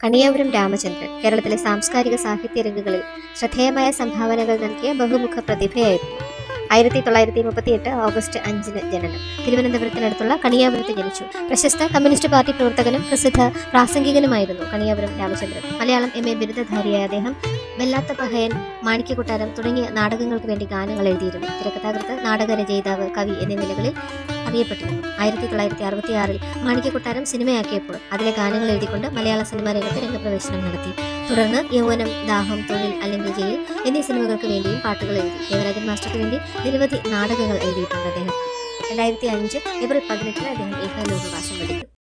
കണിയാപുരം രാമചന്ദ്രൻ കേരളത്തിലെ സാംസ്കാരിക സാഹിത്യ രംഗങ്ങളിൽ ശ്രദ്ധേയമായ സംഭാവനകൾ നൽകിയ ബഹുമുഖ പ്രതിഭയായിരുന്നു ആയിരത്തി തൊള്ളായിരത്തി മുപ്പത്തിയെട്ട് ഓഗസ്റ്റ് അഞ്ചിന് ജനനം തിരുവനന്തപുരത്തിനടുത്തുള്ള കണിയാപുരത്ത് ജനിച്ചു പ്രശസ്ത കമ്മ്യൂണിസ്റ്റ് പാർട്ടി പ്രവർത്തകനും പ്രസിദ്ധ പ്രാസംഗികനുമായിരുന്നു കണിയാപുരം രാമചന്ദ്രൻ മലയാളം എം എ ബിരുദധാരിയായ അദ്ദേഹം വെല്ലാത്ത പഹയൻ മാണിക്യകൊട്ടാരം തുടങ്ങിയ നാടകങ്ങൾക്ക് വേണ്ടി ഗാനങ്ങൾ എഴുതിയിരുന്നു തിരക്കഥാകൃത്ത് നാടക രചയിതാവ് കവി എന്നീ നിലകളിൽ അറിയപ്പെട്ടിരുന്നു ആയിരത്തി തൊള്ളായിരത്തി അറുപത്തി ആറിൽ മാണിക്യകൊട്ടാരം സിനിമയാക്കിയപ്പോൾ അതിലെ ഗാനങ്ങൾ എഴുതിക്കൊണ്ട് മലയാള സിനിമാ രംഗത്ത് രംഗപ്രവേശനം നടത്തി തുടർന്ന് യൗവനം ദാഹം തൊഴിൽ അല്ലെങ്കിൽ ജയിൽ എന്നീ സിനിമകൾക്ക് വേണ്ടിയും പാട്ടുകൾ എഴുതി ദേവരാജൻ മാസ്റ്റർക്ക് വേണ്ടി നിരവധി നാടകങ്ങൾ എഴുതിയിട്ടുണ്ട് അദ്ദേഹം രണ്ടായിരത്തി അഞ്ച് ഏപ്രിൽ പതിനെട്ടിന് അദ്ദേഹം ഏകാലോകവാസം വെടിഞ്ഞു